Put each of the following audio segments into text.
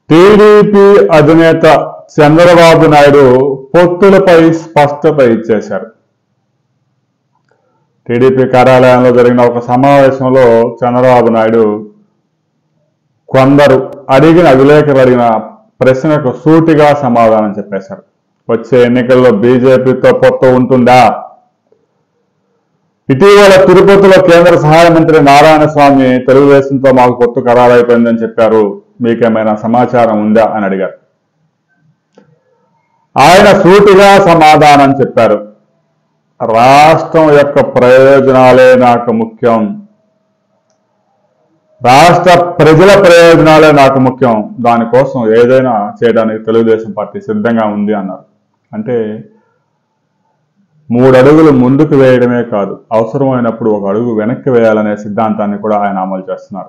TDP అధినేత చంద్రబాబు నాయుడు పొత్తులపై స్పష్టత ఇచ్చేశారు టీడీపీ కార్యాలయంలో జరిగిన ఒక సమావేశంలో చంద్రబాబు నాయుడు కొందరు అడిగిన విలేకరులు అడిగిన ప్రశ్నకు సూటిగా సమాధానం చెప్పేశారు వచ్చే ఎన్నికల్లో బీజేపీతో పొత్తు ఉంటుందా ఇటీవల తిరుపతిలో కేంద్ర సహాయ మంత్రి నారాయణ స్వామి తెలుగుదేశంతో మాకు పొత్తు ఖరారైపోయిందని చెప్పారు మీకేమైనా సమాచారం ఉందా అని అడిగారు ఆయన సూటిగా సమాధానం చెప్పారు రాష్ట్రం యొక్క ప్రయోజనాలే నాకు ముఖ్యం రాష్ట్ర ప్రజల ప్రయోజనాలే నాకు ముఖ్యం దానికోసం ఏదైనా చేయడానికి తెలుగుదేశం పార్టీ సిద్ధంగా ఉంది అన్నారు అంటే మూడు అడుగులు ముందుకు వేయడమే కాదు అవసరమైనప్పుడు ఒక అడుగు వెనక్కి వేయాలనే సిద్ధాంతాన్ని కూడా ఆయన అమలు చేస్తున్నారు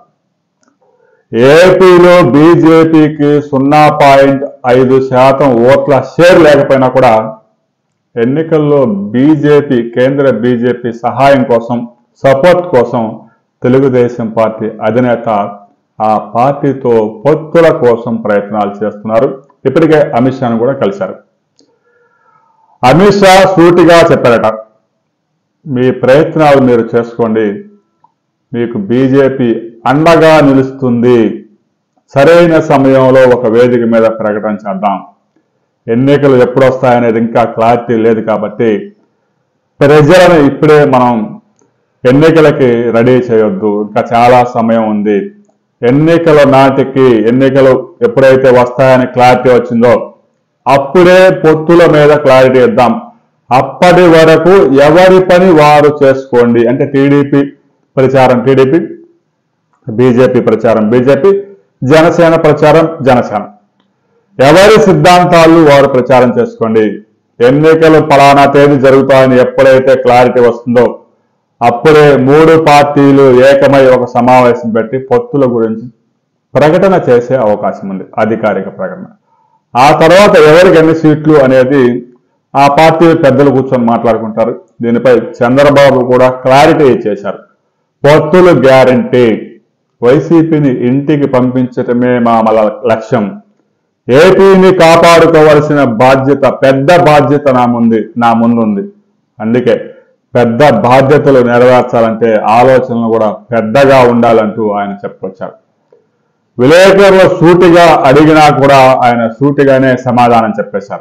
ఏపీలో బీజేపీకి సున్నా పాయింట్ ఐదు శాతం ఓట్ల షేర్ లేకపోయినా కూడా ఎన్నికల్లో బీజేపీ కేంద్ర బీజేపీ సహాయం కోసం సపోర్ట్ కోసం తెలుగుదేశం పార్టీ అధినేత ఆ పార్టీతో పొత్తుల కోసం ప్రయత్నాలు చేస్తున్నారు ఇప్పటికే అమిత్ షాను కూడా కలిశారు అమిత్ షా సూటిగా చెప్పారట మీ ప్రయత్నాలు మీరు చేసుకోండి మీకు బీజేపీ అండగా నిలుస్తుంది సరైన సమయంలో ఒక వేదిక మీద ప్రకటన చేద్దాం ఎన్నికలు ఎప్పుడు వస్తాయనేది ఇంకా క్లారిటీ లేదు కాబట్టి ప్రజలను ఇప్పుడే మనం ఎన్నికలకి రెడీ చేయొద్దు ఇంకా చాలా సమయం ఉంది ఎన్నికల నాటికి ఎన్నికలు ఎప్పుడైతే వస్తాయని క్లారిటీ వచ్చిందో అప్పుడే పొత్తుల మీద క్లారిటీ ఇద్దాం అప్పటి వరకు ఎవరి పని వారు చేసుకోండి అంటే టీడీపీ ప్రచారం టీడీపీ బీజేపీ ప్రచారం బీజేపీ జనసేన ప్రచారం జనసేన ఎవరి సిద్ధాంతాలు వారు ప్రచారం చేసుకోండి ఎన్నికలు ఫలానా తేదీ జరుగుతాయని ఎప్పుడైతే క్లారిటీ వస్తుందో అప్పుడే మూడు పార్టీలు ఏకమై ఒక సమావేశం పెట్టి పొత్తుల గురించి ప్రకటన చేసే అవకాశం ఉంది అధికారిక ప్రకటన ఆ తర్వాత ఎవరికి ఎన్ని సీట్లు అనేది ఆ పార్టీ పెద్దలు కూర్చొని మాట్లాడుకుంటారు దీనిపై చంద్రబాబు కూడా క్లారిటీ ఇచ్చేశారు పొత్తులు గ్యారంటీ వైసీపీని ఇంటికి పంపించటమే మా మన లక్ష్యం ఏపీని కాపాడుకోవాల్సిన బాధ్యత పెద్ద బాధ్యత నా ముందు నా ముందుంది అందుకే పెద్ద బాధ్యతలు నెరవేర్చాలంటే ఆలోచనలు కూడా పెద్దగా ఉండాలంటూ ఆయన చెప్పుకొచ్చారు విలేకరులు సూటిగా అడిగినా కూడా ఆయన సూటిగానే సమాధానం చెప్పేశారు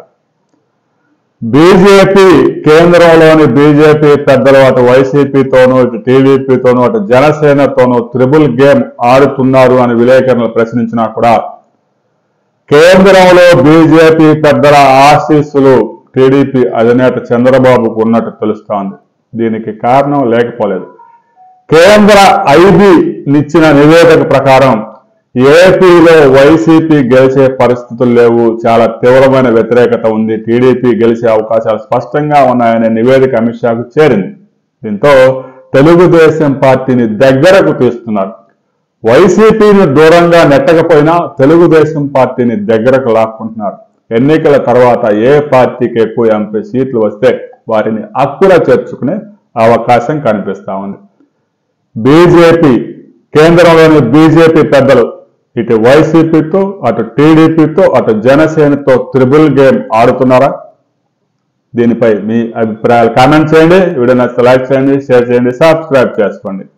బీజేపీ కేంద్రంలోని బీజేపీ పెద్దలు అటు వైసీపీతోనూ ఇటు టీడీపీతోనూ అటు జనసేనతోనూ త్రిబుల్ గేమ్ ఆడుతున్నారు అని విలేకరులు ప్రశ్నించినా కూడా కేంద్రంలో బీజేపీ పెద్దల ఆశీస్సులు టీడీపీ అధినేత చంద్రబాబుకు ఉన్నట్టు తెలుస్తోంది దీనికి కారణం లేకపోలేదు కేంద్ర ఐబీ నిచ్చిన నివేదిక ప్రకారం ఏపీలో వైసీపీ గెలిచే పరిస్థితులు లేవు చాలా తీవ్రమైన వ్యతిరేకత ఉంది టీడీపీ గెలిచే అవకాశాలు స్పష్టంగా ఉన్నాయనే నివేదిక అమిత్ షాకు చేరింది దీంతో తెలుగుదేశం పార్టీని దగ్గరకు తీస్తున్నారు వైసీపీని దూరంగా నెట్టకపోయినా తెలుగుదేశం పార్టీని దగ్గరకు లాక్కుంటున్నారు ఎన్నికల తర్వాత ఏ పార్టీకి ఎక్కువ ఎంపీ సీట్లు వస్తే వారిని అక్కుర చేర్చుకునే అవకాశం కనిపిస్తా ఉంది బీజేపీ కేంద్రంలోని బీజేపీ పెద్దలు ఇటు వైసీపీతో అటు టీడీపీతో అటు జనసేనతో త్రిబుల్ గేమ్ ఆడుతున్నారా దీనిపై మీ అభిప్రాయాలు కామెంట్ చేయండి వీడియో నచ్చితే లైక్ చేయండి షేర్ చేయండి సబ్స్క్రైబ్ చేసుకోండి